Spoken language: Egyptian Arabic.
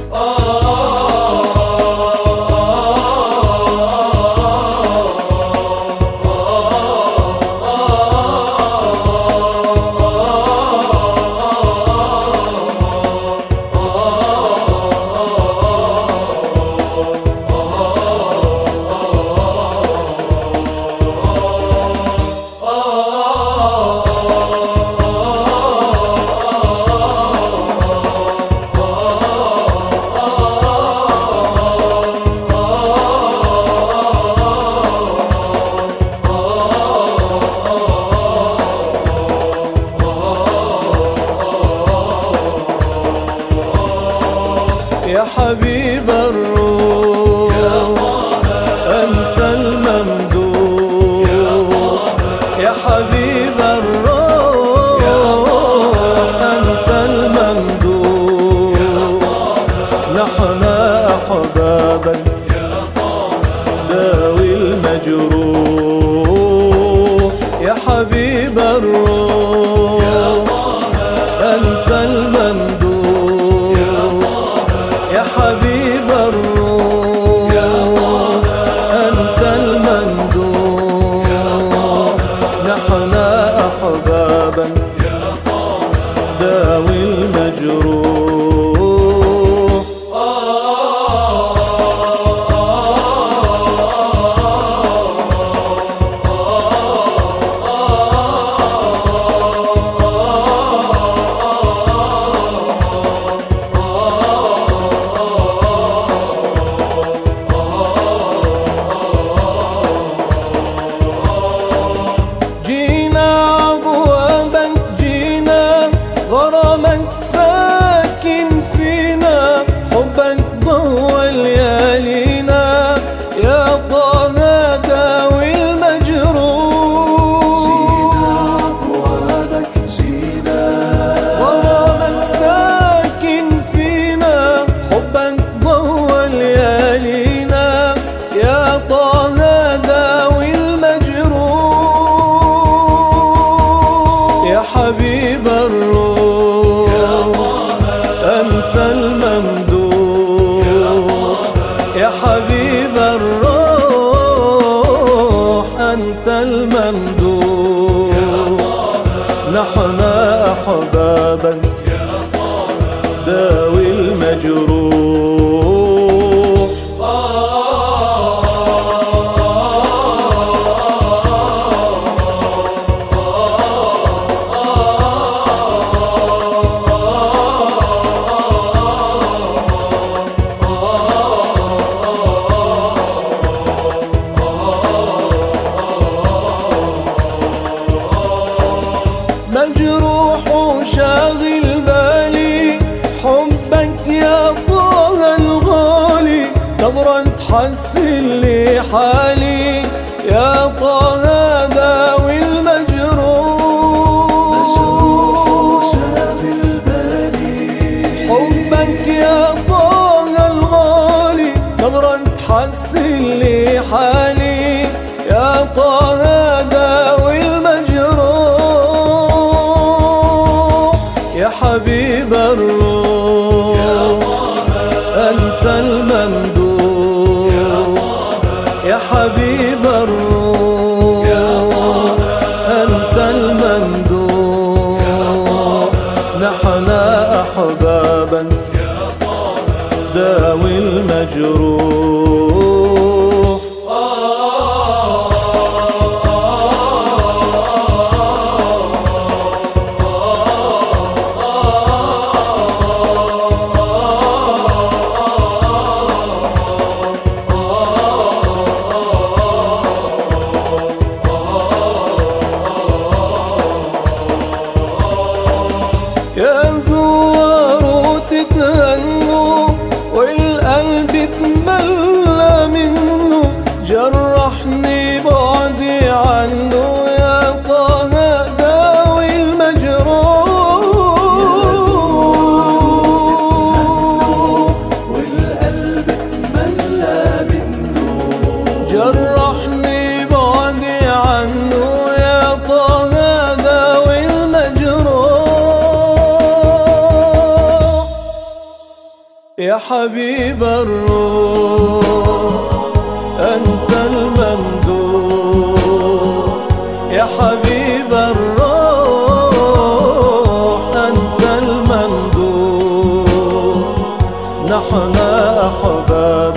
يا حبيب الروح أنت الممدوح يا حبيب الروح أنت الممدوح نحن أحبابا داوي المجروح يا حبيب الروح أنت الممدوح يا حبيب الروح أنت الممدوح نحن أحبابا داوي المجروح جينا أبوابا جينا غرامك ساكن فينا حبك ضوى ليالينا يا طه داوي المجروح أبوابك جينا غرامك ساكن فينا حبك ضوى ليالينا يا طه داوي المجروح يا حبيب الروح أنت الممدوح يا حبيب الروح أنت الممدوح نحن أحبابا داوي المجروح مجروح وشاغل بالي حبك يا طه الغالي نظرة تحسن لي حالي يا طه داوي المجروح شاغل بالي حبك يا طه الغالي نظرة تحسن لي حالي يا طه داوي المجروح يا حبيب الروح أنت الممدوح يا حبيب الروح أنت الممدوح نحن أحبابا داوي المجروح يا زوار تتهنوا والقلب تمل يا حبيب الروح أنت الممدوح يا حبيب الروح أنت الممدوح نحن أحباب